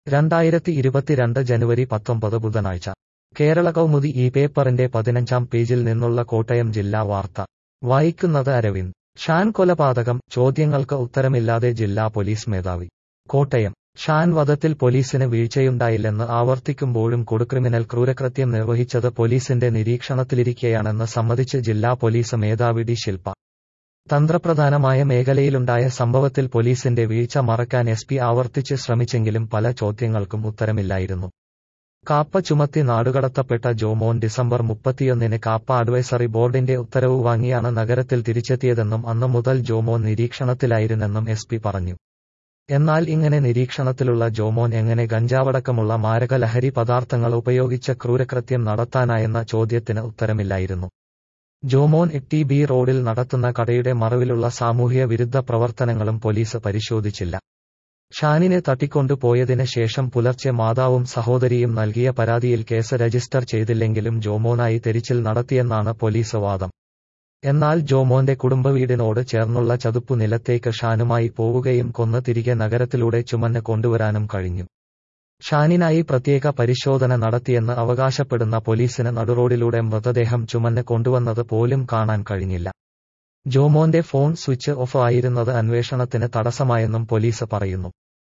രണ്ടായിരത്തി ഇരുപത്തിരണ്ട് ജനുവരി പത്തൊമ്പത് ബുധനാഴ്ച കേരള കൗമുദി ഈ പേപ്പറിന്റെ പതിനഞ്ചാം പേജിൽ നിന്നുള്ള കോട്ടയം ജില്ലാ വാർത്ത വായിക്കുന്നത് അരവിന്ദ് ഷാൻ കൊലപാതകം ചോദ്യങ്ങൾക്ക് ഉത്തരമില്ലാതെ ജില്ലാ പോലീസ് മേധാവി കോട്ടയം ഷാൻ വധത്തിൽ പോലീസിന് വീഴ്ചയുണ്ടായില്ലെന്ന് ആവർത്തിക്കുമ്പോഴും കൊടുക്രിമിനൽ ക്രൂരകൃത്യം നിർവഹിച്ചത് പോലീസിന്റെ നിരീക്ഷണത്തിലിരിക്കെയാണെന്ന് സമ്മതിച്ച് ജില്ലാ പോലീസ് മേധാവി ഡി ശില്പ തന്ത്രപ്രധാനമായ മേഖലയിലുണ്ടായ സംഭവത്തിൽ പോലീസിന്റെ വീഴ്ച മറക്കാൻ എസ് പി ആവർത്തിച്ച് ശ്രമിച്ചെങ്കിലും പല ചോദ്യങ്ങൾക്കും ഉത്തരമില്ലായിരുന്നു കാപ്പ ചുമത്തി നാടുകടത്തപ്പെട്ട ജോമോൻ ഡിസംബർ മുപ്പത്തിയൊന്നിന് കാപ്പ അഡ്വൈസറി ബോർഡിന്റെ ഉത്തരവ് വാങ്ങിയാണ് നഗരത്തിൽ തിരിച്ചെത്തിയതെന്നും അന്നു മുതൽ ജോമോൻ നിരീക്ഷണത്തിലായിരുന്നെന്നും എസ് പി പറഞ്ഞു എന്നാൽ ഇങ്ങനെ നിരീക്ഷണത്തിലുള്ള ജോമോൻ എങ്ങനെ ഗഞ്ചാവടക്കമുള്ള മാരക ലഹരി പദാർത്ഥങ്ങൾ ഉപയോഗിച്ച ക്രൂരകൃത്യം നടത്താനായെന്ന ചോദ്യത്തിന് ഉത്തരമില്ലായിരുന്നു ജോമോൻ ടി ബി റോഡിൽ നടത്തുന്ന കടയുടെ മറവിലുള്ള സാമൂഹ്യ വിരുദ്ധ പ്രവർത്തനങ്ങളും പോലീസ് പരിശോധിച്ചില്ല ഷാനിനെ തട്ടിക്കൊണ്ടുപോയതിന് ശേഷം പുലർച്ചെ മാതാവും സഹോദരിയും നൽകിയ പരാതിയിൽ കേസ് രജിസ്റ്റർ ചെയ്തില്ലെങ്കിലും ജോമോനായി തെരിച്ചിൽ നടത്തിയെന്നാണ് പോലീസ് വാദം എന്നാൽ ജോമോന്റെ കുടുംബവീടിനോട് ചേർന്നുള്ള ചതുപ്പു നിലത്തേക്ക് ഷാനുമായി പോവുകയും കൊന്ന് തിരികെ നഗരത്തിലൂടെ ചുമന്ന് കൊണ്ടുവരാനും കഴിഞ്ഞു ഷാനിനായി പ്രത്യേക പരിശോധന നടത്തിയെന്ന് അവകാശപ്പെടുന്ന പോലീസിന് നടുറോഡിലൂടെ മൃതദേഹം ചുമന്ന് കൊണ്ടുവന്നത് പോലും കാണാൻ കഴിഞ്ഞില്ല ജോമോന്റെ ഫോൺ സ്വിച്ച് ഓഫ് ആയിരുന്നത് അന്വേഷണത്തിന് തടസ്സമായെന്നും പോലീസ് പറയുന്നു